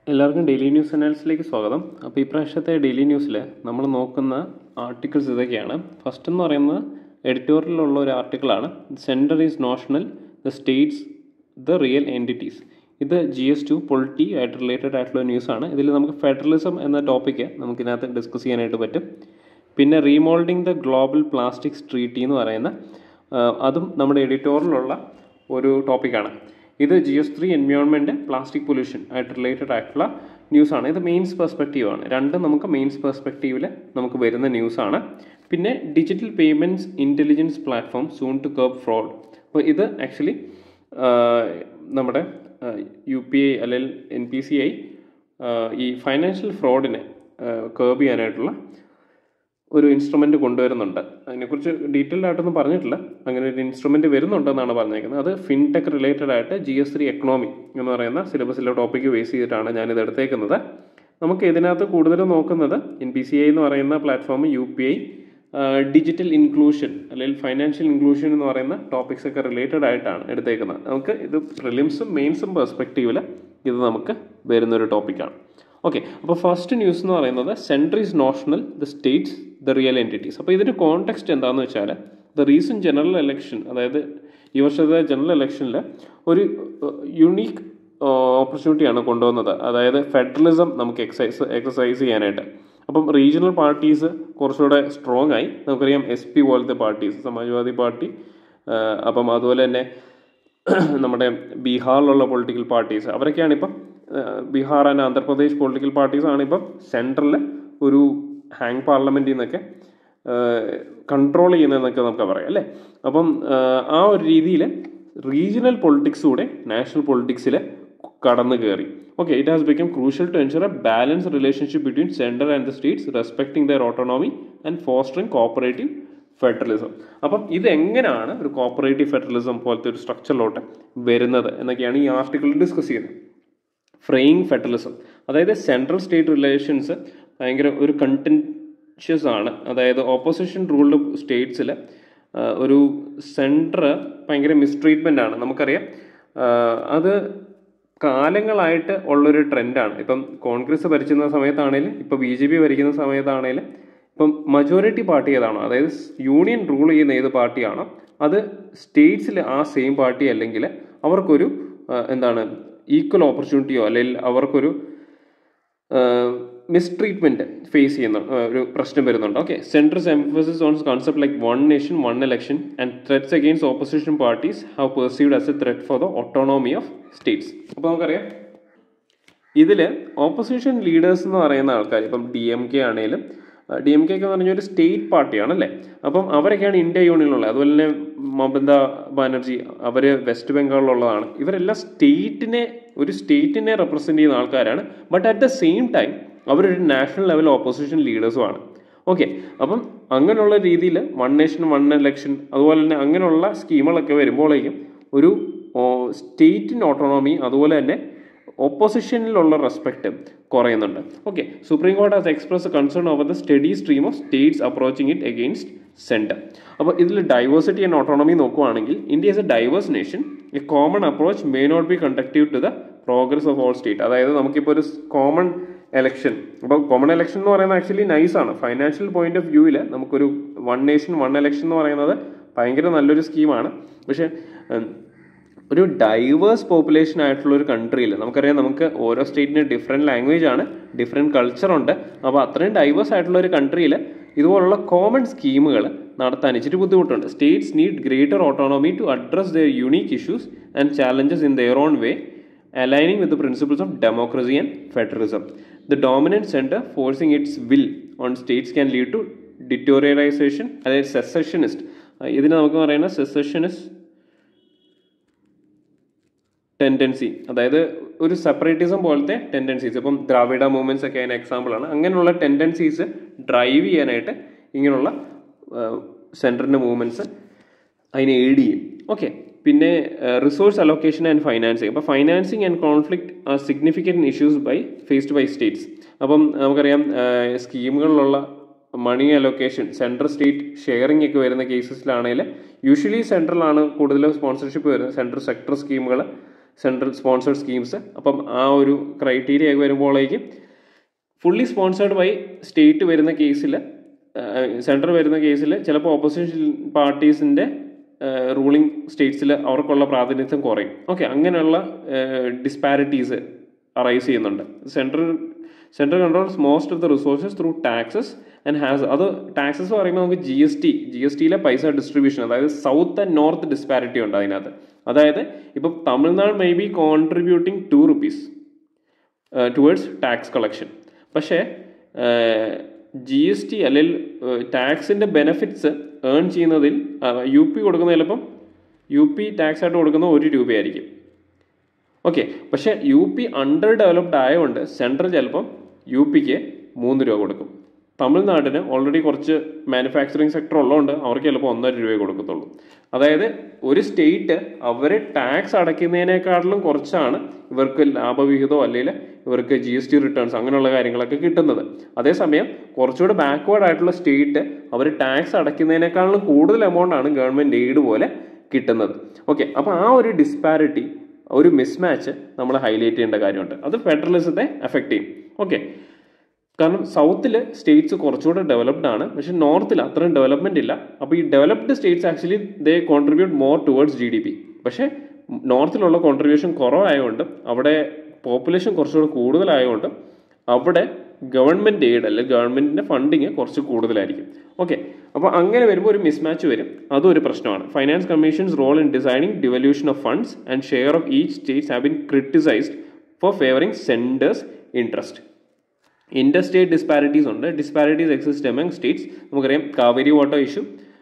എല്ലാവർക്കും daily news അനാലിസിലേക്ക് സ്വാഗതം അപ്പോൾ ഈ പ്രാവശ്യത്തെ ഡെയിലി ന്യൂസിൽ നമ്മൾ നോക്കുന്ന ആർട്ടിക്കിൾസ് ഇതൊക്കെയാണ് ഫസ്റ്റ് എന്ന് പറയുന്നത് എഡിറ്റോറിയലുള്ള ഒരു ആർട്ടിക്കിളാണ് centre is notional the states the real entities ഇത് ജി എസ് ടു പൊളിറ്റി ആയിട്ട് റിലേറ്റഡ് ആയിട്ടുള്ള ന്യൂസാണ് ഇതിൽ നമുക്ക് ഫെഡറലിസം എന്ന ടോപ്പിക്ക് നമുക്കിതിനകത്ത് ഡിസ്കസ് ചെയ്യാനായിട്ട് പറ്റും പിന്നെ remoulding the global plastics treaty എന്ന് പറയുന്ന ആ, അതും നമ്മുടെ എഡിറ്റോറിയലുള്ള ഒരു ടോപ്പിക്കാണ് ഇത് G S three environment plastic pollution ആയിട്ട് റിലേറ്റഡ് ആയിട്ടുള്ള ന്യൂസാണ് ഇത് മെയിൻസ് പെർസ്പെക്റ്റീവ് ആണ് രണ്ടും നമുക്ക് മെയിൻസ് പെർസ്പെക്റ്റീവിൽ നമുക്ക് വരുന്ന ന്യൂസാണ് പിന്നെ digital payments intelligence platform soon to curb fraud അപ്പോൾ ഇത് ആക്ച്വലി നമ്മുടെ യു പി ഐ അല്ലെങ്കിൽ എൻ പി സി ഐ ഈ ഫൈനാൻഷ്യൽ ഫ്രോഡിനെ കേർബ് ചെയ്യാനായിട്ടുള്ള ഒരു ഇൻസ്ട്രുമെന്റ് കൊണ്ടുവരുന്നുണ്ട് അതിനെക്കുറിച്ച് ഡീറ്റെയിൽഡ് ആയിട്ടൊന്നും പറഞ്ഞിട്ടില്ല അങ്ങനെ ഒരു ഇൻസ്ട്രുമെന്റ് വരുന്നുണ്ടെന്നാണ് പറഞ്ഞേക്കുന്നത് അത് ഫിൻടെക് റിലേറ്റഡ് ആയിട്ട് ജി എസ് ത്രീ എക്കണോമി എന്ന് പറയുന്ന സിലബസിലെ ടോപ്പിക്ക് ബേസ് ചെയ്തിട്ടാണ് ഞാനിത് എടുത്തേക്കുന്നത് നമുക്ക് ഇതിനകത്ത് കൂടുതലും നോക്കുന്നത് എൻ പി സി ഐ എന്ന് പറയുന്ന platform U P I digital inclusion അല്ലെങ്കിൽ ഫൈനാൻഷ്യൽ ഇൻക്ലൂഷൻ എന്ന് പറയുന്ന ടോപ്പിക്സ് ഒക്കെ റിലേറ്റഡ് ആയിട്ടാണ് എടുത്തേക്കുന്നത് നമുക്ക് ഇത് പ്രിലിംസും മെയിൻസും പെർസ്പെക്റ്റീവിൽ ഇത് നമുക്ക് വരുന്നൊരു ടോപ്പിക്കാണ് ഓക്കെ അപ്പോൾ ഫസ്റ്റ് ന്യൂസ് എന്ന് പറയുന്നത് central is notional the states the real entities അപ്പോൾ ഇതിൻ്റെ കോണ്ടെക്സ്റ്റ് എന്താണെന്ന് വെച്ചാൽ ദ റീസൺ ജനറൽ ഇലക്ഷൻ അതായത് ഈ വർഷത്തെ ജനറൽ ഇലക്ഷനിൽ ഒരു യുണീക്ക് ഓപ്പർച്യൂണിറ്റിയാണ് കൊണ്ടുവന്നത് അതായത് ഫെഡറലിസം നമുക്ക് എക്സസൈസ് എക്സസൈസ് ചെയ്യാനായിട്ട് അപ്പം റീജിയണൽ പാർട്ടീസ് കുറച്ചുകൂടെ സ്ട്രോങ് ആയി നമുക്കറിയാം എസ് പി പോലത്തെ പാർട്ടീസ് സമാജ്വാദി പാർട്ടി ആ, അപ്പം അതുപോലെ തന്നെ നമ്മുടെ ബീഹാറിലുള്ള പൊളിറ്റിക്കൽ പാർട്ടീസ് അവരൊക്കെയാണ് ഇപ്പം ആ, Bihar and Andhra Pradesh political parties ആണ് ഇപ്പം സെൻട്രലിൽ ഒരു ഹാങ് പാർലമെൻറ്റിൽ നിന്നൊക്കെ കൺട്രോൾ ചെയ്യുന്നതെന്നൊക്കെ നമുക്ക് പറയാം അല്ലേ അപ്പം ആ, ആ ഒരു രീതിയിൽ റീജിയണൽ പൊളിറ്റിക്സ് കൂടെ നാഷണൽ പൊളിറ്റിക്സിൽ കടന്നു കയറി okay it has become crucial to ensure a balance relationship between central and the states respecting their autonomy and fostering cooperative federalism അപ്പം ഇത് എങ്ങനെയാണ് ഒരു കോപ്പറേറ്റീവ് ഫെഡറലിസം പോലത്തെ ഒരു സ്ട്രക്ചറിലോട്ട് വരുന്നത് എന്നൊക്കെയാണ് ഈ ആർട്ടിക്കിൾ ഡിസ്കസ് ചെയ്യുന്നത് ഫ്രെയിങ് ഫെഡറലിസം അതായത് സെൻട്രൽ സ്റ്റേറ്റ് റിലേഷൻസ് ഭയങ്കര ഒരു കണ്ടൻഷ്യസ് ആണ് അതായത് ഓപ്പോസിഷൻ റൂൾഡ് സ്റ്റേറ്റ്സിൽ ഒരു സെൻറ്റർ ഭയങ്കര മിസ്ട്രീറ്റ്മെൻ്റ് ആണ് നമുക്കറിയാം ആ, അത് കാലങ്ങളായിട്ട് ഉള്ളൊരു ട്രെൻഡാണ് ഇപ്പം കോൺഗ്രസ് ഭരിക്കുന്ന സമയത്താണേലും ഇപ്പം ബി ജെ പി ഭരിക്കുന്ന സമയത്താണേലും ഇപ്പം മജോറിറ്റി പാർട്ടി ഏതാണോ അതായത് യൂണിയൻ റൂൾ ചെയ്യുന്ന ഏത് പാർട്ടിയാണോ അത് സ്റ്റേറ്റ്സിൽ ആ സെയിം പാർട്ടി അല്ലെങ്കിൽ അവർക്കൊരു ആ, എന്താണ് ഈക്വൽ ഓപ്പർച്യൂണിറ്റിയോ അല്ലെങ്കിൽ അവർക്കൊരു മിസ്ട്രീറ്റ്മെന്റ് ഫേസ് ചെയ്യുന്ന ആ, ഒരു പ്രശ്നം വരുന്നുണ്ട് okay centre's emphasis on concept like one nation one election and threats against opposition parties have perceived as a threat for the autonomy of states അപ്പോൾ നമുക്കറിയാം ഇതിൽ ഓപ്പോസിഷൻ ലീഡേഴ്സ് എന്ന് പറയുന്ന ആൾക്കാർ ഇപ്പം ഡി എം കെ ആണെങ്കിലും ഡി എം കെ ഒക്കെ എന്ന് പറഞ്ഞ ഒരു സ്റ്റേറ്റ് പാർട്ടിയാണ് അല്ലേ അപ്പം അവരൊക്കെയാണ് ഇന്ത്യ യൂണിയനിലുള്ളത് അതുപോലെ തന്നെ മമതാ ബാനർജി അവർ വെസ്റ്റ് ബംഗാളിലുള്ളതാണ് ഇവരെല്ലാം സ്റ്റേറ്റിനെ ഒരു സ്റ്റേറ്റിനെ റെപ്രസെൻ്റ് ചെയ്യുന്ന ആൾക്കാരാണ് but at the same time അവരൊരു നാഷണൽ ലെവൽ ഓപ്പോസിഷൻ ലീഡേഴ്സുമാണ് ഓക്കെ അപ്പം അങ്ങനെയുള്ള രീതിയിൽ വൺ നേഷൻ വൺ ഇലക്ഷൻ അതുപോലെ തന്നെ അങ്ങനെയുള്ള സ്കീമുകളൊക്കെ വരുമ്പോഴേക്കും ഒരു സ്റ്റേറ്റിന് ഓട്ടോണോമി അതുപോലെ തന്നെ ഓപ്പോസിഷനിലുള്ള റെസ്പെക്ട് കുറയുന്നുണ്ട് okay Supreme Court has express concern over the steady stream of states approaching it against centre അപ്പോൾ ഇതിൽ ഡൈവേഴ്സിറ്റി ആൻഡ് ഓട്ടോണമി നോക്കുവാണെങ്കിൽ India is a diverse nation a common approach may not be conductive to the progress of all state അതായത് നമുക്കിപ്പോൾ ഒരു common election അപ്പോൾ common election എന്ന് പറയുന്നത് actually നൈസാണ് ഫൈനാൻഷ്യൽ പോയിന്റ് ഓഫ് വ്യൂവിൽ നമുക്കൊരു വൺ നേഷൻ വൺ എലക്ഷൻ എന്ന് പറയുന്നത് ഭയങ്കര നല്ലൊരു സ്കീമാണ് പക്ഷേ ഉം, ഒരു ഡൈവേഴ്സ് പോപ്പുലേഷൻ ആയിട്ടുള്ള ഒരു കൺട്രിയിൽ നമുക്കറിയാം നമുക്ക് ഓരോ സ്റ്റേറ്റിന് ഡിഫറെൻറ്റ് ലാംഗ്വേജ് ആണ് ഡിഫറെൻറ്റ് കൾച്ചർ ഉണ്ട് അപ്പോൾ അത്രയും ഡൈവേഴ്സ് ആയിട്ടുള്ള ഒരു കൺട്രിയിൽ ഇതുപോലുള്ള കോമൺ സ്കീമുകൾ നടത്താൻ ഇച്ചിരി ബുദ്ധിമുട്ടുണ്ട് states need greater autonomy to address the unique issues and challenges in their own way aligning with the principles of democracy and federalism. The dominant center forcing its will on states can lead to deterioration അതായത് സെസഷനിസ്റ്റ് ഇതിന് നമുക്ക് പറയുന്ന സെസഷനിസ്റ്റ് tendency അതായത് ഒരു separatism പോലത്തെ tendencies ഇപ്പം ദ്രാവിഡ movements ഒക്കെ അതിന് എക്സാമ്പിൾ ആണ് അങ്ങനെയുള്ള ടെൻഡൻസീസ് ഡ്രൈവ് ചെയ്യാനായിട്ട് ഇങ്ങനെയുള്ള സെൻറ്ററിൻ്റെ മൂവ്മെന്റ്സ് അതിനെ എയ്ഡ് ചെയ്യും ഓക്കെ പിന്നെ റിസോഴ്സ് അലൊക്കേഷൻ ആൻഡ് ഫൈനാൻസിങ് അപ്പോൾ financing and conflict are significant issues by faced by states അപ്പം നമുക്കറിയാം സ്കീമുകളിലുള്ള money allocation central state sharing ഒക്കെ വരുന്ന കേസസിലാണെങ്കിൽ യൂഷ്വലി സെൻട്രലാണ് കൂടുതൽ സ്പോൺസർഷിപ്പ് വരുന്നത് സെൻട്രൽ സെക്ടർ സ്കീമുകൾ സെൻട്രൽ സ്പോൺസേഡ് സ്കീംസ് അപ്പം ആ ഒരു ക്രൈറ്റീരിയ വരുമ്പോഴേക്കും ഫുള്ളി സ്പോൺസേഡ് ബൈ സ്റ്റേറ്റ് വരുന്ന കേസിൽ സെൻട്രൽ വരുന്ന കേസിൽ ചിലപ്പോൾ ഓപ്പോസിഷൻ പാർട്ടീസിൻ്റെ റൂളിംഗ് സ്റ്റേറ്റ്സിൽ അവർക്കുള്ള പ്രാതിനിധ്യം കുറയും ഓക്കെ അങ്ങനെയുള്ള ഡിസ്പാരിറ്റീസ് അറൈസ് ചെയ്യുന്നുണ്ട് central central controls most of the resources through taxes and has അത് ടാക്സസ് പറയുമ്പോൾ നമുക്ക് G S T G S ടിയിലെ പൈസ ഡിസ്ട്രിബ്യൂഷൻ അതായത് സൗത്ത് ആൻഡ് നോർത്ത് ഡിസ്പാരിറ്റി ഉണ്ട് അതിനകത്ത് അതായത് ഇപ്പം Tamil Nadu may be contributing to rupees towards tax collection പക്ഷേ ജി എസ് ടി അല്ലെങ്കിൽ ടാക്സിൻ്റെ ബെനിഫിറ്റ്സ് ഏൺ ചെയ്യുന്നതിൽ യു പി കൊടുക്കുന്ന ചിലപ്പം യു പി ടാക്സ് ആയിട്ട് കൊടുക്കുന്ന ഒരു രൂപയായിരിക്കും ഓക്കെ പക്ഷേ യു പി അണ്ടർ ഡെവലപ്ഡ് ആയതുകൊണ്ട് സെൻട്രൽ ചിലപ്പം യു പിക്ക് മൂന്ന് രൂപ കൊടുക്കും തമിഴ്നാടിന് ഓൾറെഡി കുറച്ച് മാനുഫാക്ചറിങ് സെക്ടർ ഉള്ളതുകൊണ്ട് അവർക്ക് ചിലപ്പോൾ ഒന്നര രൂപയെ കൊടുക്കത്തുള്ളൂ അതായത് ഒരു സ്റ്റേറ്റ് അവർ ടാക്സ് അടയ്ക്കുന്നതിനേക്കാട്ടിലും കുറച്ചാണ് ഇവർക്ക് ലാഭവിഹിതമോ അല്ലെങ്കിൽ ഇവർക്ക് ജി എസ് ടി റിട്ടേൺസ് അങ്ങനെയുള്ള കാര്യങ്ങളൊക്കെ കിട്ടുന്നത് അതേസമയം കുറച്ചുകൂടെ ബാക്ക്വേർഡ് ആയിട്ടുള്ള സ്റ്റേറ്റ് അവർ ടാക്സ് അടയ്ക്കുന്നതിനേക്കാളും കൂടുതൽ എമൗണ്ട് ആണ് ഗവൺമെൻറ് എയ്ഡ് പോലെ കിട്ടുന്നത് ഓക്കെ അപ്പോൾ ആ ഒരു ഡിസ്പാരിറ്റി ഒരു മിസ്മാച്ച് നമ്മൾ ഹൈലൈറ്റ് ചെയ്യേണ്ട കാര്യമുണ്ട് അത് ഫെഡറലിസത്തെ എഫക്റ്റ് ചെയ്യും ഓക്കെ കാരണം സൗത്തിൽ സ്റ്റേറ്റ്സ് കുറച്ചുകൂടെ ഡെവലപ്ഡ് ആണ് പക്ഷെ നോർത്തിൽ അത്രയും ഡെവലപ്മെന്റ് ഇല്ല അപ്പോൾ ഈ developed states actually they contribute more towards G D P പക്ഷേ നോർത്തിലുള്ള കോൺട്രിബ്യൂഷൻ കുറവായതുകൊണ്ട് അവിടെ പോപ്പുലേഷൻ കുറച്ചുകൂടെ കൂടുതലായതുകൊണ്ട് അവിടെ ഗവൺമെൻറ് എയ്ഡ് അല്ലെങ്കിൽ ഗവൺമെൻറ്റിൻ്റെ ഫണ്ടിങ് കുറച്ച് കൂടുതലായിരിക്കും ഓക്കെ അപ്പോൾ അങ്ങനെ വരുമ്പോൾ ഒരു മിസ്മാച്ച് വരും അതും ഒരു പ്രശ്നമാണ് finance commissions role in designing devolution of funds and share of each states have been criticised for favouring centre's interest inter state disparities ഉണ്ട് ഡിസ്പാരിറ്റീസ് എക്സിസ്റ്റ് എമംഗ് സ്റ്റേറ്റ്സ് നമുക്കറിയാം കാവേരി വാട്ടർ ഇഷ്യൂ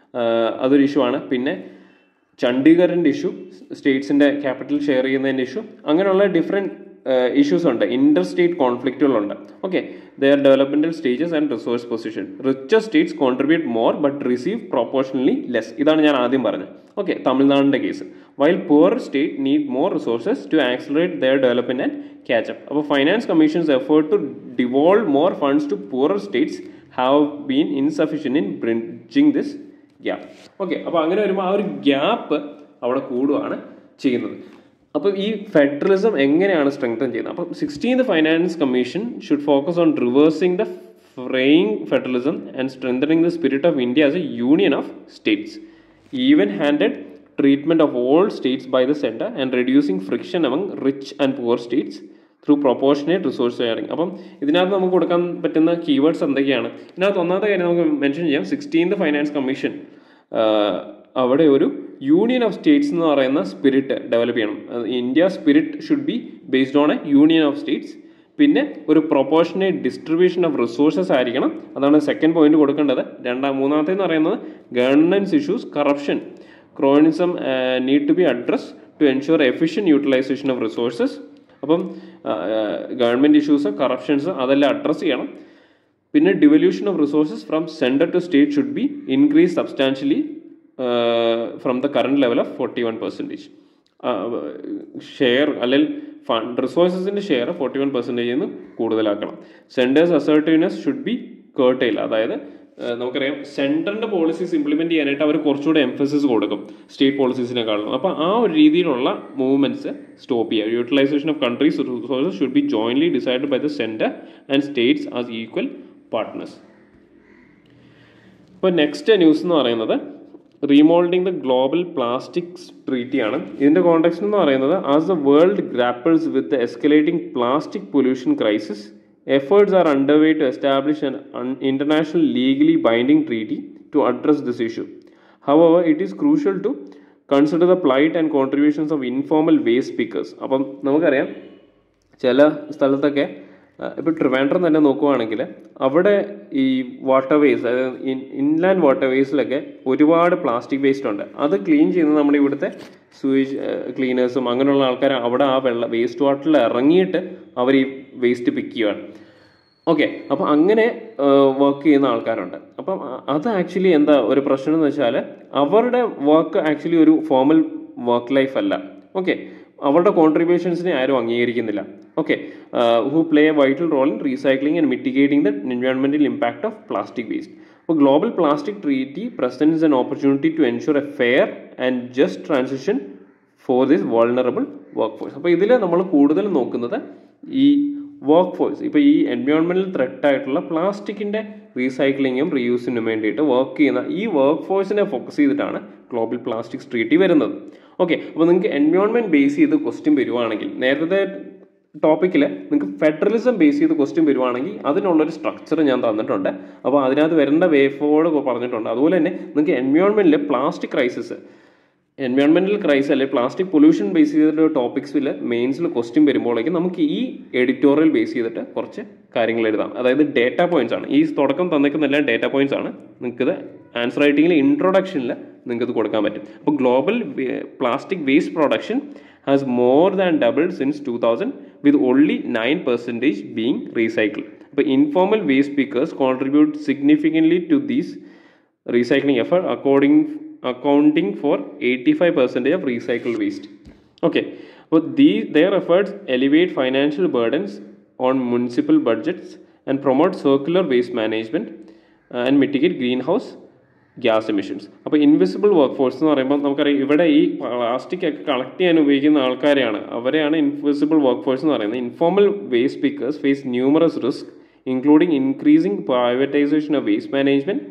അതൊരു ഇഷ്യൂ ആണ് പിന്നെ ചണ്ഡീഗറിൻ്റെ ഇഷ്യൂ സ്റ്റേറ്റ്സിൻ്റെ capital share ചെയ്യുന്നതിൻ്റെ issue അങ്ങനെയുള്ള different issues ഉണ്ട് ഇന്റർ സ്റ്റേറ്റ് കോൺഫ്ലിക്റ്റുകളുണ്ട് okay their developmental stages and resource position richer states contribute more but receive proportionally less ഇതാണ് ഞാൻ ആദ്യം പറഞ്ഞത് ഓക്കെ തമിഴ്നാടിൻ്റെ case while poor state need more resources to accelerate their development and catch up അപ്പോൾ finance commissions effort to devolve more funds to poor states have been insufficient in bridging this gap okay അപ്പോൾ അങ്ങനെ വരുമ്പോൾ ആ ഒരു gap അവിടെ കൂടുകയാണ് ചെയ്യുന്നത് അപ്പോൾ ഈ ഫെഡറലിസം എങ്ങനെയാണ് സ്ട്രെങ്തൻ ചെയ്യുന്നത് അപ്പം sixteenth finance commission should focus on reversing the fraying federalism and strengthening the spirit of India as a union of states even handed treatment of all states by the centre and reducing friction among rich and poor states through proportionate resource sharing അപ്പം ഇതിനകത്ത് നമുക്ക് കൊടുക്കാൻ പറ്റുന്ന keywords എന്തൊക്കെയാണ് ഇതിനകത്ത് ഒന്നാമത്തെ കാര്യം നമുക്ക് മെൻഷൻ ചെയ്യാം സിക്സ്റ്റീൻത് ഫൈനാൻസ് കമ്മീഷൻ അവിടെ ഒരു യൂണിയൻ ഓഫ് സ്റ്റേറ്റ്സ് എന്ന് പറയുന്ന സ്പിരിറ്റ് ഡെവലപ്പ് ചെയ്യണം India spirit should be based on a union of states പിന്നെ ഒരു പ്രൊപ്പോർഷനേറ്റ് ഡിസ്ട്രിബ്യൂഷൻ ഓഫ് റിസോഴ്സസ് ആയിരിക്കണം അതാണ് സെക്കൻഡ് പോയിന്റ് കൊടുക്കേണ്ടത് രണ്ടാം മൂന്നാമത്തെ എന്ന് പറയുന്നത് governance issues corruption cronyism need to be address to ensure efficient utilisation of resources അപ്പം ഗവൺമെൻറ് ഇഷ്യൂസ് കറപ്ഷൻസ് അതെല്ലാം അഡ്രസ്സ് ചെയ്യണം പിന്നെ devolution of resources from centre to state should be increase substantially from the current level of forty one percentage share അല്ലെങ്കിൽ fund റിസോഴ്സസിൻ്റെ share forty one percentage നിന്ന് കൂടുതലാക്കണം centre's assertiveness should be curtail അതായത് നമുക്കറിയാം സെൻറ്ററിൻ്റെ policies implement ചെയ്യാനായിട്ട് അവർ കുറച്ചുകൂടെ emphasis കൊടുക്കും സ്റ്റേറ്റ് പോളിസീസിനെക്കാളും അപ്പോൾ ആ ഒരു രീതിയിലുള്ള മൂവ്മെൻറ്റ്സ് സ്റ്റോപ്പ് ചെയ്യുക utilisation of countries resources should be jointly decide by the centre and states as equal partners ഇപ്പോൾ നെക്സ്റ്റ് ന്യൂസ് എന്ന് പറയുന്നത് റീമോൾഡിംഗ് ദ ഗ്ലോബൽ പ്ലാസ്റ്റിക്സ് ട്രീറ്റിയാണ് ഇതിൻ്റെ കോണ്ടെക്സ്റ്റ് എന്ന് പറയുന്നത് as the world grapples with the escalating plastic pollution crisis efforts are underway to establish an un- international legally binding treaty to address this issue. However, it is crucial to consider the plight and contributions of informal waste pickers. അപ്പം നമുക്കറിയാം ചില സ്ഥലത്തൊക്കെ ഇപ്പോൾ ട്രിവാൻഡ്രം തന്നെ നോക്കുവാണെങ്കിൽ അവിടെ ഈ waterways അതായത് ഇൻലാൻഡ് വാട്ടർ വേസിലൊക്കെ ഒരുപാട് പ്ലാസ്റ്റിക് വേസ്റ്റ് ഉണ്ട് അത് ക്ലീൻ ചെയ്യുന്നത് നമ്മുടെ ഇവിടുത്തെ സൂയിജ് ക്ലീനേഴ്സും അങ്ങനെയുള്ള ആൾക്കാർ അവിടെ ആ വെള്ളം വേസ്റ്റ് വാട്ടറിൽ ഇറങ്ങിയിട്ട് അവർ ഈ വേസ്റ്റ് പിക്ക് ചെയ്യുകയാണ് ഓക്കെ അപ്പോൾ അങ്ങനെ വർക്ക് ചെയ്യുന്ന ആൾക്കാരുണ്ട് അപ്പം അത് ആക്ച്വലി എന്താ ഒരു പ്രശ്നം എന്ന് വെച്ചാൽ അവരുടെ വർക്ക് ആക്ച്വലി ഒരു ഫോമൽ വർക്ക് ലൈഫ് അല്ല ഓക്കെ അവരുടെ കോൺട്രിബ്യൂഷൻസിനെ ആരും അംഗീകരിക്കുന്നില്ല okay who play a vital role in recycling and mitigating the എൻവയോൺമെന്റൽ ഇമ്പാക്ട് ഓഫ് പ്ലാസ്റ്റിക് വേസ്റ്റ് അപ്പോൾ global plastic treaty presents an opportunity to ensure a fair and just transition for this vulnerable workforce അപ്പോൾ ഇതിൽ നമ്മൾ കൂടുതൽ നോക്കുന്നത് ഈ work force ഇപ്പോൾ ഈ എൻവയോൺമെൻറ്റൽ ത്രെട്ട് ആയിട്ടുള്ള പ്ലാസ്റ്റിക്കിൻ്റെ റീസൈക്ലിങ്ങും റീയൂസിനും വേണ്ടിയിട്ട് വർക്ക് ചെയ്യുന്ന ഈ വർക്ക് ഫോഴ്സിനെ ഫോക്കസ് ചെയ്തിട്ടാണ് ഗ്ലോബൽ പ്ലാസ്റ്റിക്സ് ട്രീറ്റി വരുന്നത് ഓക്കെ അപ്പോൾ നിങ്ങൾക്ക് എൻവയോൺമെൻറ്റ് ബേസ് ചെയ്ത് ക്വസ്റ്റ്യൻ വരുവാണെങ്കിൽ നേരത്തെ ടോപ്പിക്കിൽ നിങ്ങൾക്ക് ഫെഡറലിസം ബേസ് ചെയ്ത് ക്വസ്റ്റ്യൻ വരുവാണെങ്കിൽ അതിനുള്ളൊരു സ്ട്രക്ചർ ഞാൻ തന്നിട്ടുണ്ട് അപ്പോൾ അതിനകത്ത് വരേണ്ട വേ ഫോർവേഡ് പറഞ്ഞിട്ടുണ്ട് അതുപോലെ തന്നെ നിങ്ങൾക്ക് എൻവയോൺമെൻറ്റിൽ പ്ലാസ്റ്റിക് ക്രൈസിസ് എൻവയോൺമെൻറ്റൽ ക്രൈസ് അല്ലെങ്കിൽ പ്ലാസ്റ്റിക് പൊല്യൂഷൻ ബേസ് ചെയ്തിട്ട് ടോപ്പിക്സിൽ മെയിൻസിൽ ക്വസ്റ്റ്യൻ വരുമ്പോഴേക്കും നമുക്ക് ഈ എഡിറ്റോറിയൽ ബേസ് ചെയ്തിട്ട് കുറച്ച് കാര്യങ്ങൾ എഴുതാം അതായത് ഡേറ്റ പോയിന്റ്സ് ആണ് ഈ തുടക്കം തന്നേക്കുന്ന എല്ലാം ഡേറ്റ പോയിന്റ്സ് ആണ് നിങ്ങൾക്കിത് ആൻസർ റൈറ്റിംഗിൽ ഇൻട്രൊഡക്ഷനിൽ നിങ്ങൾക്ക് ഇത് കൊടുക്കാൻ പറ്റും അപ്പോൾ global plastic waste production has more than double since two thousand with only nine percentage being recycle അപ്പോൾ informal waste pickers contribute significantly to these recycling effort according accounting for 85% of recycled waste. Okay, but these their efforts elevate financial burdens on municipal budgets and promote circular waste management uh, and mitigate greenhouse gas emissions അപ്പോൾ invisible workforce എന്ന് പറയുമ്പോൾ നമുക്കറിയാം ഇവിടെ ഈ plastic ഒക്കെ collect ചെയ്യാൻ ഉപയോഗിക്കുന്ന ആൾക്കാരെയാണ് അവരെയാണ് ഇൻവിസിബിൾ വർക്ക് ഫോഴ്സ് എന്ന് പറയുന്നത് informal waste pickers face numerous risk including increasing privatisation of waste management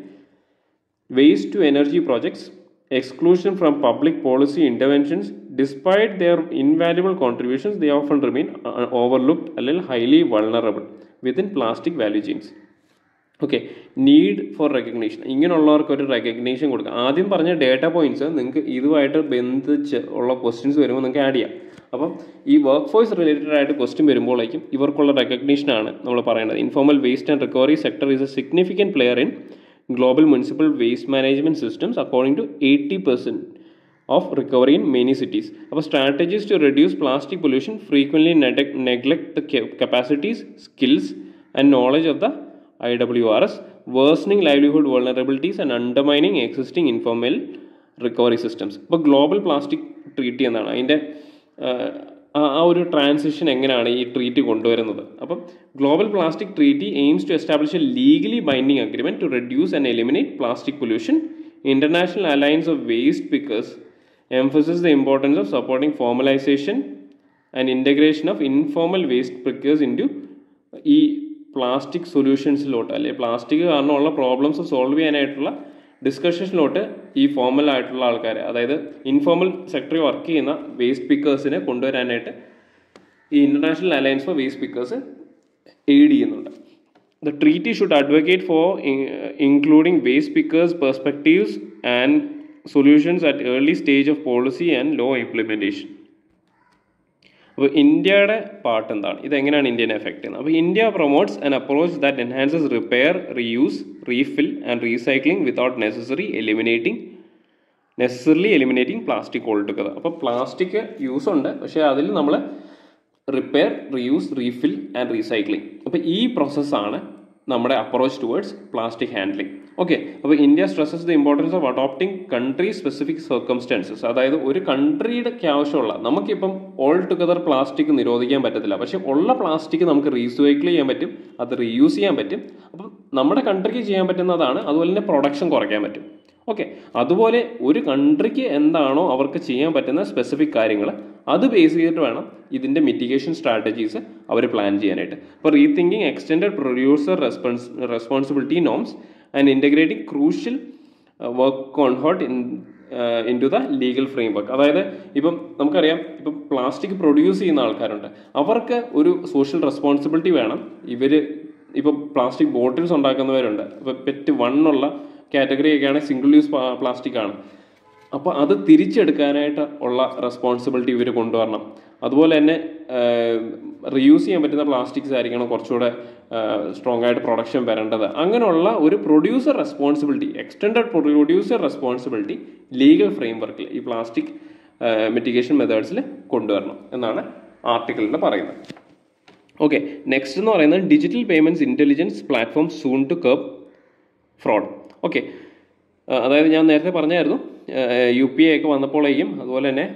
waste to energy projects, exclusion from public policy interventions, despite their invaluable contributions, they often remain uh, overlooked അല്ലെങ്കിൽ highly vulnerable within plastic value chains. Okay need for recognition ഇങ്ങനെയുള്ളവർക്ക് ഒരു recognition കൊടുക്കുക ആദ്യം പറഞ്ഞ data points നിങ്ങൾക്ക് ഇതുമായിട്ട് ബന്ധിച്ച് ഉള്ള ക്വസ്റ്റ്യൻസ് വരുമ്പോൾ നിങ്ങൾക്ക് ആഡ് ചെയ്യാം അപ്പം ഈ വർക്ക് ഫോഴ്സ് റിലേറ്റഡ് ആയിട്ട് ക്വസ്റ്റ്യൻ വരുമ്പോഴേക്കും ഇവർക്കുള്ള റെക്കഗ്നീഷനാണ് നമ്മൾ പറയേണ്ടത് informal waste and recovery sector is a significant player in global municipal waste management systems according to 80% of recovery in many cities. Our strategies to reduce plastic pollution frequently neg- neglect the ca- capacities, skills, and knowledge of the IWRS, worsening livelihood vulnerabilities and undermining existing informal recovery systems ഇപ്പോൾ global plastic treaty എന്നാണ് അതിൻ്റെ ആ ഒരു transition എങ്ങനെയാണ് ഈ treaty കൊണ്ടുവരുന്നത് അപ്പം global plastic treaty aims to establish a legally binding agreement to reduce and eliminate plastic pollution international alliance of waste pickers emphasis the importance of supporting formalisation and integration of informal waste pickers in ഈ plastic സൊല്യൂഷൻസിലോട്ട് അല്ലെങ്കിൽ plastic കാരണമുള്ള problems solve ചെയ്യാനായിട്ടുള്ള ഡിസ്കഷനിലോട്ട് ഈ formal ആയിട്ടുള്ള ആൾക്കാർ അതായത് informal സെക്ടറിൽ വർക്ക് ചെയ്യുന്ന വേസ്റ്റ് പിക്കേഴ്സിനെ കൊണ്ടുവരാനായിട്ട് ഈ international alliance for waste pickers aid ചെയ്യുന്നുണ്ട് the treaty should advocate for including waste pickers perspectives and solutions at early stage of policy and law implementation അപ്പോൾ ഇന്ത്യയുടെ പാർട്ട് എന്താണ് ഇതെങ്ങനെയാണ് ഇന്ത്യനെ എഫക്ട് ചെയ്യുന്നത് അപ്പോൾ India promotes an approach that enhances repair reuse refill and recycling without necessary eliminating necessarily eliminating plastic altogether അപ്പോൾ plastic use ഉണ്ട് പക്ഷേ അതിൽ നമ്മൾ repair reuse refill and recycling അപ്പോൾ ഈ പ്രോസസ്സാണ് നമ്മുടെ approach towards plastic handling okay അപ്പോൾ India stresses the importance of adopting country specific circumstances അതായത് ഒരു കൺട്രിയുടെ ആവശ്യമുള്ള നമുക്കിപ്പം ഓൾ ടുഗദർ പ്ലാസ്റ്റിക് നിരോധിക്കാൻ പറ്റത്തില്ല പക്ഷേ ഉള്ള പ്ലാസ്റ്റിക് നമുക്ക് റീസൈക്കിൾ ചെയ്യാൻ പറ്റും അത് റീയൂസ് ചെയ്യാൻ പറ്റും അപ്പം നമ്മുടെ കൺട്രിക്ക് ചെയ്യാൻ പറ്റുന്നതാണ് അതുപോലെ തന്നെ പ്രൊഡക്ഷൻ കുറയ്ക്കാൻ പറ്റും ഓക്കെ അതുപോലെ ഒരു കൺട്രിക്ക് എന്താണോ അവർക്ക് ചെയ്യാൻ പറ്റുന്ന സ്പെസിഫിക് കാര്യങ്ങൾ അത് ബേസ് ചെയ്തിട്ട് വേണം ഇതിൻ്റെ മിറ്റിഗേഷൻ സ്ട്രാറ്റജീസ് അവർ പ്ലാൻ ചെയ്യാനായിട്ട് ഇപ്പോൾ rethinking extend producer response responsibility norms and integrating crucial work on hot in into the legal framework അതായത് ഇപ്പം നമുക്കറിയാം ഇപ്പം പ്ലാസ്റ്റിക് പ്രൊഡ്യൂസ് ചെയ്യുന്ന ആൾക്കാരുണ്ട് അവർക്ക് ഒരു സോഷ്യൽ റെസ്പോൺസിബിലിറ്റി വേണം ഇവർ ഇപ്പം പ്ലാസ്റ്റിക് ബോട്ടിൽസ് ഉണ്ടാക്കുന്നവരുണ്ട് ഇപ്പം പെറ്റ് വണ്ണുള്ള കാറ്റഗറി ഒക്കെയാണ് സിംഗിൾ യൂസ് പ്ലാസ്റ്റിക് ആണ് അപ്പോൾ അത് തിരിച്ചെടുക്കാനായിട്ട് ഉള്ള റെസ്പോൺസിബിലിറ്റി ഇവർ കൊണ്ടുവരണം അതുപോലെ തന്നെ റീയൂസ് ചെയ്യാൻ പറ്റുന്ന പ്ലാസ്റ്റിക്സ് ആയിരിക്കണം കുറച്ചുകൂടെ സ്ട്രോങ് ആയിട്ട് പ്രൊഡക്ഷൻ വരേണ്ടത് അങ്ങനെയുള്ള ഒരു producer responsibility extended producer responsibility legal frame വർക്കിൽ ഈ പ്ലാസ്റ്റിക് മിറ്റിഗേഷൻ മെത്തേഡ്സിൽ കൊണ്ടുവരണം എന്നാണ് ആർട്ടിക്കിളിൽ പറയുന്നത് ഓക്കെ നെക്സ്റ്റ് എന്ന് പറയുന്നത് digital payments intelligence platform soon to curb fraud okay അതായത് ഞാൻ നേരത്തെ പറഞ്ഞായിരുന്നു യു പി ഐ ഒക്കെ വന്നപ്പോഴേക്കും അതുപോലെ തന്നെ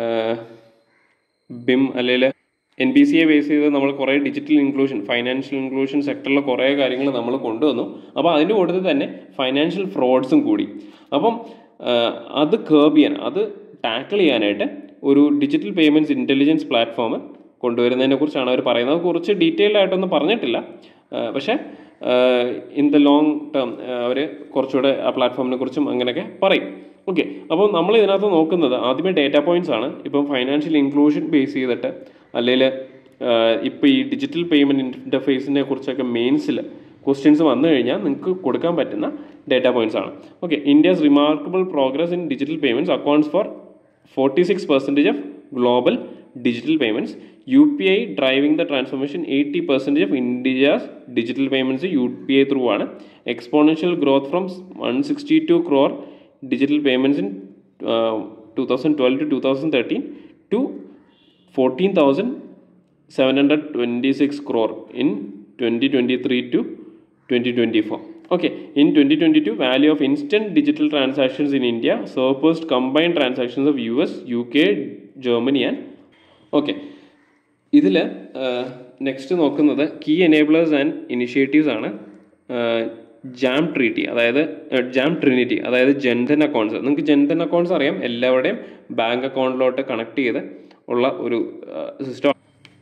ബിം അല്ലെങ്കിൽ N B C A base ചെയ്ത് നമ്മൾ കുറേ ഡിജിറ്റൽ ഇൻക്ലൂഷൻ ഫൈനാൻഷ്യൽ ഇൻക്ലൂഷൻ സെക്ടറിലെ കുറേ കാര്യങ്ങൾ നമ്മൾ കൊണ്ടുവന്നു അപ്പോൾ അതിൻ്റെ കൂട്ടത്തിൽ തന്നെ ഫൈനാൻഷ്യൽ ഫ്രോഡ്സും കൂടി അപ്പം അത് കേർബ് ചെയ്യാൻ അത് ടാക്കിൾ ചെയ്യാനായിട്ട് ഒരു ഡിജിറ്റൽ പേയ്മെൻറ്റ്സ് ഇൻ്റലിജൻസ് പ്ലാറ്റ്ഫോം കൊണ്ടുവരുന്നതിനെ കുറിച്ചാണ് അവർ പറയുന്നത് അത് കുറച്ച് ഡീറ്റെയിൽഡ് ആയിട്ടൊന്നും പറഞ്ഞിട്ടില്ല ആ, പക്ഷേ ഇൻ ദ ലോങ് ടേം അവർ കുറച്ചുകൂടെ ആ പ്ലാറ്റ്ഫോമിനെ കുറിച്ചും അങ്ങനെയൊക്കെ പറയും ഓക്കെ അപ്പോൾ നമ്മൾ ഇതിനകത്ത് നോക്കുന്നത് ആദ്യമേ ഡേറ്റ പോയിന്റ്സ് ആണ് ഇപ്പം ഫൈനാൻഷ്യൽ ഇൻക്ലൂഷൻ ബേസ് ചെയ്തിട്ട് അല്ലെങ്കിൽ ഇപ്പോൾ ഈ ഡിജിറ്റൽ പേയ്മെൻറ്റ് ഇൻ്റർഫേസിനെ കുറിച്ചൊക്കെ മെയിൻസിൽ ക്വസ്റ്റ്യൻസ് വന്നു കഴിഞ്ഞാൽ നിങ്ങൾക്ക് കൊടുക്കാൻ പറ്റുന്ന ഡേറ്റ പോയിന്റ്സ് ആണ് okay India's remarkable progress in digital payments accounts for forty six percentage of global digital payments U P I driving the transformation eighty percentage of India's digital payments U P I through ആണ് exponential growth from one sixty two crore digital payments in two thousand twelve to two thousand thirteen to fourteen thousand seven hundred twenty six crore in twenty twenty three to twenty twenty four okay in twenty twenty two value of instant digital transactions in India surpassed combined transactions of U S U K Germany and okay ഇതിൽ next നോക്കുന്നത് key enablers and initiatives ആണ് JAM treaty അതായത് JAM trinity അതായത് Jan Dhan accounts നിങ്ങൾക്ക് Jan Dhan accounts അറിയാം എല്ലാവരുടെയും bank അക്കൗണ്ടിലോട്ട് connect ചെയ്ത് ഉള്ള ഒരു സിസ്റ്റം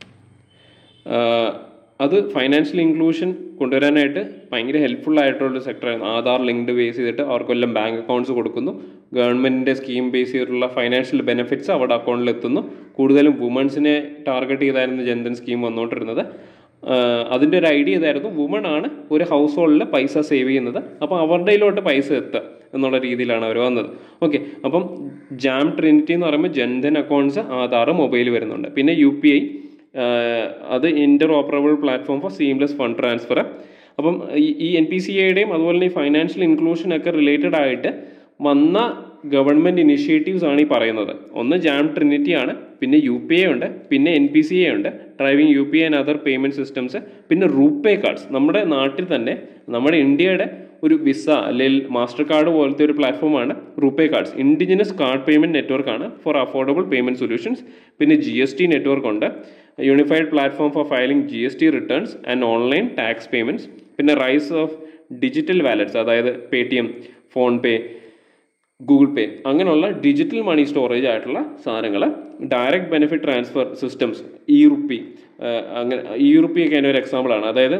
അത് ഫൈനാൻഷ്യൽ ഇൻക്ലൂഷൻ കൊണ്ടുവരാനായിട്ട് ഭയങ്കര ഹെൽപ്ഫുൾ ആയിട്ടുള്ള സെക്ടറാണ് ആധാർ ലിങ്ക്ഡ് ബേസ് ചെയ്തിട്ട് അവർക്കെല്ലാം ബാങ്ക് അക്കൗണ്ട്സ് കൊടുക്കുന്നു ഗവൺമെൻറ്റിൻ്റെ സ്കീം ബേസ് ചെയ്തിട്ടുള്ള ഫൈനാൻഷ്യൽ ബെനിഫിറ്റ്സ് അവരുടെ അക്കൗണ്ടിൽ എത്തുന്നു കൂടുതലും വുമൺസിനെ ടാർഗറ്റ് ചെയ്തായിരുന്നു ജൻധൻ സ്കീം വന്നുകൊണ്ടിരുന്നത് അതിൻ്റെ ഒരു ഐഡിയ ഇതായിരുന്നു വുമൺ ആണ് ഒരു ഹൗസ് ഹോൾഡിൽ പൈസ സേവ് ചെയ്യുന്നത് അപ്പോൾ അവരുടെയിലോട്ട് പൈസ എത്തുക എന്നുള്ള രീതിയിലാണ് അവർ വന്നത് ഓക്കെ അപ്പം ജാം ട്രിനിറ്റി എന്ന് പറയുമ്പോൾ ജൻധൻ അക്കൗണ്ട്സ് ആധാർ മൊബൈൽ വരുന്നുണ്ട് പിന്നെ യു പി ഐ അത് interoperable platform for seamless fund transfer അപ്പം ഈ- ഈ എൻ പി സി ഐയുടെയും അതുപോലെ തന്നെ ഈ ഫൈനാൻഷ്യൽ ഇൻക്ലൂഷൻ ഒക്കെ റിലേറ്റഡ് ആയിട്ട് വന്ന ഗവൺമെൻറ് ഇനിഷ്യേറ്റീവ്സ് ആണ് ഈ പറയുന്നത് ഒന്ന് ജാം ട്രിനിറ്റി ആണ് പിന്നെ യു പി ഐ ഉണ്ട് പിന്നെ എൻ പി സി ഐ ഉണ്ട് driving U P I and other payment systems പിന്നെ റൂപേ കാർഡ്സ് നമ്മുടെ നാട്ടിൽ തന്നെ നമ്മുടെ ഇന്ത്യയുടെ ഒരു വിസ അല്ലെങ്കിൽ മാസ്റ്റർ കാർഡ് പോലത്തെ ഒരു പ്ലാറ്റ്ഫോമാണ് RuPay cards indigenous card payment network ആണ് ഫോർ അഫോർഡബിൾ പേയ്മെൻറ്റ് സൊല്യൂഷൻസ് പിന്നെ ജി എസ് ടി നെറ്റ്വർക്ക് ഉണ്ട് unified platform for filing G S T returns and online tax payments പിന്നെ റൈസ് ഓഫ് ഡിജിറ്റൽ വാലറ്റ്സ് അതായത് Paytm PhonePe Google Pay അങ്ങനെയുള്ള digital money storage ആയിട്ടുള്ള സാധനങ്ങൾ direct benefit transfer systems e rupee അങ്ങനെ e rupee ഒക്കെ അതിൻ്റെ ഒരു എക്സാമ്പിളാണ് അതായത്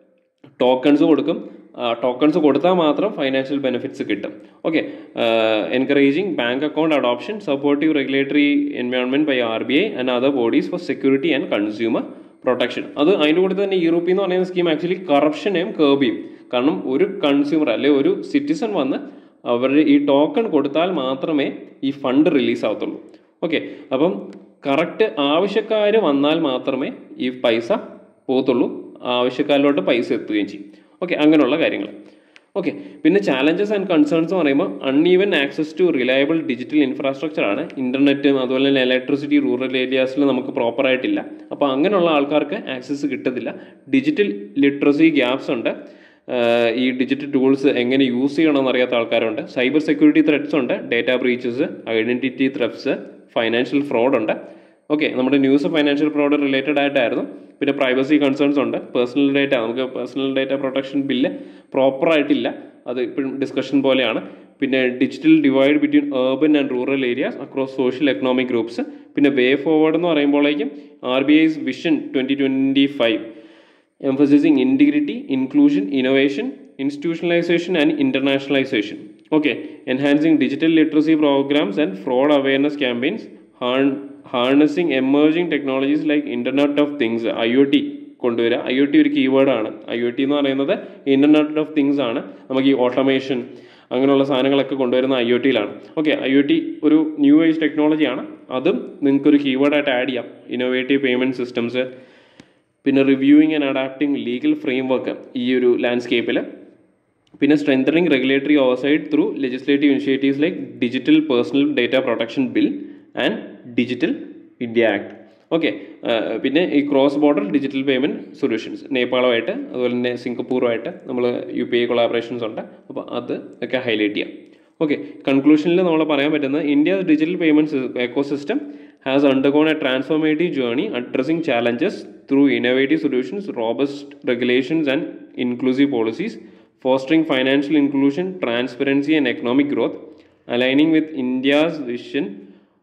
ടോക്കൺസ് കൊടുക്കും ടോക്കൺസ് കൊടുത്താൽ മാത്രം ഫൈനാൻഷ്യൽ ബെനിഫിറ്റ്സ് കിട്ടും okay encouraging bank account adoption supportive regulatory environment by R B I and other bodies for security and consumer protection അത് അതിൻ്റെ കൂടെ തന്നെ യൂറോപ്പി എന്ന് പറയുന്ന സ്കീം ആക്ച്വലി കറപ്ഷനെയും കേർബ് ചെയ്യും കാരണം ഒരു കൺസ്യൂമർ അല്ലെ ഒരു സിറ്റിസൺ വന്ന് അവർ ഈ ടോക്കൺ കൊടുത്താൽ മാത്രമേ ഈ ഫണ്ട് റിലീസ് ആവത്തുള്ളൂ ഓക്കെ അപ്പം കറക്റ്റ് ആവശ്യക്കാർ വന്നാൽ മാത്രമേ ഈ പൈസ പോകത്തുള്ളൂ ആവശ്യക്കാരിലോട്ട് പൈസ എത്തുകയും ചെയ്യും ഓക്കെ അങ്ങനെയുള്ള കാര്യങ്ങൾ ഓക്കെ പിന്നെ ചാലഞ്ചസ് ആൻഡ് കൺസേൺസ് എന്ന് പറയുമ്പോൾ uneven access to reliable digital infrastructure ആണ് ഇന്റർനെറ്റും അതുപോലെ തന്നെ ഇലക്ട്രിസിറ്റി റൂറൽ ഏരിയാസിൽ നമുക്ക് പ്രോപ്പർ ആയിട്ടില്ല അപ്പോൾ അങ്ങനെയുള്ള ആൾക്കാർക്ക് ആക്സസ് കിട്ടത്തില്ല ഡിജിറ്റൽ ലിറ്ററസി ഗ്യാപ്സ് ഉണ്ട് ആഹ് ഈ ഡിജിറ്റൽ ടൂൾസ് എങ്ങനെ യൂസ് ചെയ്യണമെന്ന് അറിയാത്ത ആൾക്കാരുണ്ട് സൈബർ സെക്യൂരിറ്റി ത്രെഡ്സ് ഉണ്ട് data breaches identity thefts financial fraud ഉണ്ട് ഓക്കെ നമ്മുടെ ന്യൂസ് ഫൈനാൻഷ്യൽ ഫ്രോഡ് റിലേറ്റഡ് ആയിട്ടായിരുന്നു പിന്നെ പ്രൈവസി കൺസേൺസ് ഉണ്ട് പേഴ്സണൽ ഡേറ്റ നമുക്ക് personal data protection bill proper ആയിട്ടില്ല അത് ഇപ്പോഴും ഡിസ്കഷൻ പോലെയാണ് പിന്നെ digital divide between urban and rural areas across social economic groups പിന്നെ വേ ഫോർവേഡ് എന്ന് പറയുമ്പോഴേക്കും R B I's vision twenty twenty five emphasizing integrity, inclusion, innovation, institutionalization, and internationalization. Okay, enhancing digital literacy programs and fraud awareness campaigns, harn- harnessing emerging technologies like Internet of Things, IoT കൊണ്ടുവരിക I O T ഒരു keyword ആണ് I O T എന്ന് പറയുന്നത് internet of things ആണ് നമുക്ക് ഈ automation അങ്ങനെയുള്ള സാധനങ്ങളൊക്കെ കൊണ്ടുവരുന്ന ഐ ഒ ടിയിലാണ് ഓക്കെ ഐ ഒ ടി ഒരു ന്യൂ ഏജ് ടെക്നോളജിയാണ് അതും നിങ്ങൾക്ക് ഒരു കീവേഡായിട്ട് ആഡ് ചെയ്യാം ഇന്നോവേറ്റീവ് പേയ്മെൻറ്റ് സിസ്റ്റംസ് പിന്നെ reviewing and adapting legal framework ഈ ഒരു ലാൻഡ്സ്കേപ്പിൽ പിന്നെ strengthening regulatory oversight through legislative initiatives like digital personal data protection bill and digital India act okay പിന്നെ ഈ cross border digital payment solutions നേപ്പാളുമായിട്ട് അതുപോലെ തന്നെ സിംഗപ്പൂറുമായിട്ട് നമ്മൾ യു പി ഐ കൊളാബറേഷൻസ് ഉണ്ട് അപ്പോൾ അത് ഒക്കെ ഹൈലൈറ്റ് ചെയ്യാം ഓക്കെ കൺക്ലൂഷനിൽ നമ്മൾ പറയാൻ പറ്റുന്നത് India digital payment ecosystem has undergone a transformative journey addressing challenges through innovative solutions, robust regulations, and inclusive policies, fostering financial inclusion, transparency, and economic growth, aligning with India's vision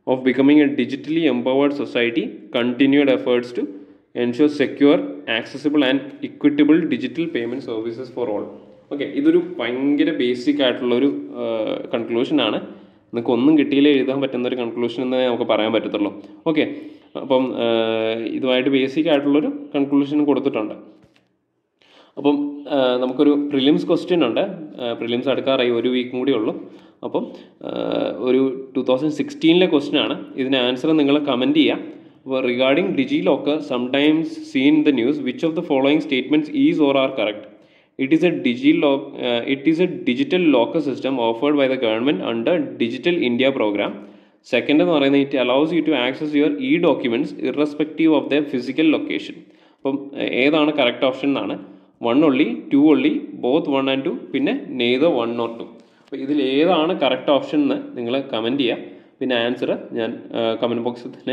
of becoming a digitally empowered society continued efforts to ensure secure accessible and equitable digital payment services for all okay ഇതൊരു ഭയങ്കര basic ആയിട്ടുള്ളൊരു conclusion ആണ് നിങ്ങൾക്ക് ഒന്നും കിട്ടിയില്ല എഴുതാൻ പറ്റുന്ന ഒരു കൺക്ലൂഷൻ എന്ന് നമുക്ക് പറയാൻ പറ്റത്തുള്ളൂ ഓക്കെ അപ്പം ആഹ് ഇതുമായിട്ട് ബേസിക് ആയിട്ടുള്ളൊരു കൺക്ലൂഷൻ കൊടുത്തിട്ടുണ്ട് അപ്പം ആ, നമുക്കൊരു പ്രിലിംസ് ക്വസ്റ്റ്യൻ ഉണ്ട് പ്രിലിംസ് അടുക്കാറായി ഒരു വീക്കും കൂടി ഉള്ളൂ അപ്പം ആ, ഒരു ടു തൗസൻഡ് സിക്സ്റ്റീനിലെ ക്വസ്റ്റ്യൻ ആണ് ഇതിന് ആൻസർ നിങ്ങൾ കമൻറ്റ് ചെയ്യാം അപ്പോൾ regarding DigiLocker sometimes seen the news which of the following statements is or are correct it is a Digi lock it is a digital locker system offered by the government under digital India program second എന്ന് പറയുന്നത് it allows you to access your e documents irrespective of the physical location അപ്പം ഏഹ്, ഏതാണ് correct option എന്നാണ് one only two only both one and two പിന്നെ neither one or two അപ്പോൾ ഇതിൽ ഏതാണ് കറക്റ്റ് ഓപ്ഷൻ എന്ന് നിങ്ങൾ കമൻറ്റ് ചെയ്യുക പിന്നെ ആൻസർ ഞാൻ കമൻറ്റ് ബോക്സിൽ തന്നെ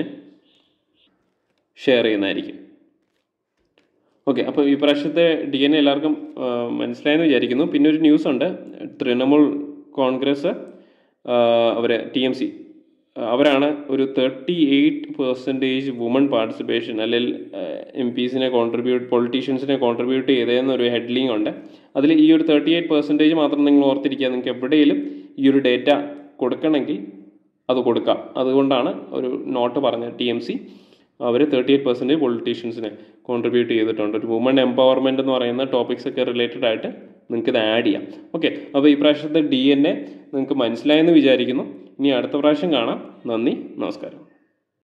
ഷെയർ ചെയ്യുന്നതായിരിക്കും ഓക്കെ അപ്പോൾ ഈ പ്രാവശ്യത്തെ ഡി എൻ എ എല്ലാവർക്കും ആ, മനസ്സിലായെന്ന് വിചാരിക്കുന്നു പിന്നെ ഒരു ന്യൂസ് ഉണ്ട് തൃണമൂൽ കോൺഗ്രസ് അവർ ടി എം സി അവരാണ് ഒരു thirty eight percentage woman participation അല്ലെങ്കിൽ എം പീസിനെ കോൺട്രിബ്യൂട്ട് പൊളിറ്റീഷ്യൻസിനെ കോൺട്രിബ്യൂട്ട് ചെയ്തതെന്നൊരു ഹെഡ്ലിംഗ് ഉണ്ട് അതിൽ ഈ ഒരു തേർട്ടി എയ്റ്റ് പെർസെൻറ്റേജ് മാത്രം നിങ്ങൾ ഓർത്തിരിക്കുക നിങ്ങൾക്ക് എവിടെയെങ്കിലും ഈ ഒരു ഡേറ്റ കൊടുക്കണമെങ്കിൽ അത് കൊടുക്കാം അതുകൊണ്ടാണ് ഒരു നോട്ട് പറഞ്ഞത് ടി എം സി അവർ തേർട്ടി എയ്റ്റ് പെർസെൻറ്റേജ് പൊളിറ്റീഷ്യൻസിനെ കോൺട്രിബ്യൂട്ട് ചെയ്തിട്ടുണ്ട് ഒരു വുമൺ എംപവർമെൻറ്റ് എന്ന് പറയുന്ന ടോപ്പിക്സ് ഒക്കെ റിലേറ്റഡ് ആയിട്ട് നിങ്ങൾക്ക് ഇത് ആഡ് ചെയ്യാം ഓക്കെ അപ്പോൾ ഈ പ്രാവശ്യത്തെ ഡി എൻ എ നിങ്ങൾക്ക് മനസ്സിലായെന്ന് വിചാരിക്കുന്നു ഇനി അടുത്ത പ്രാവശ്യം കാണാം നന്ദി നമസ്കാരം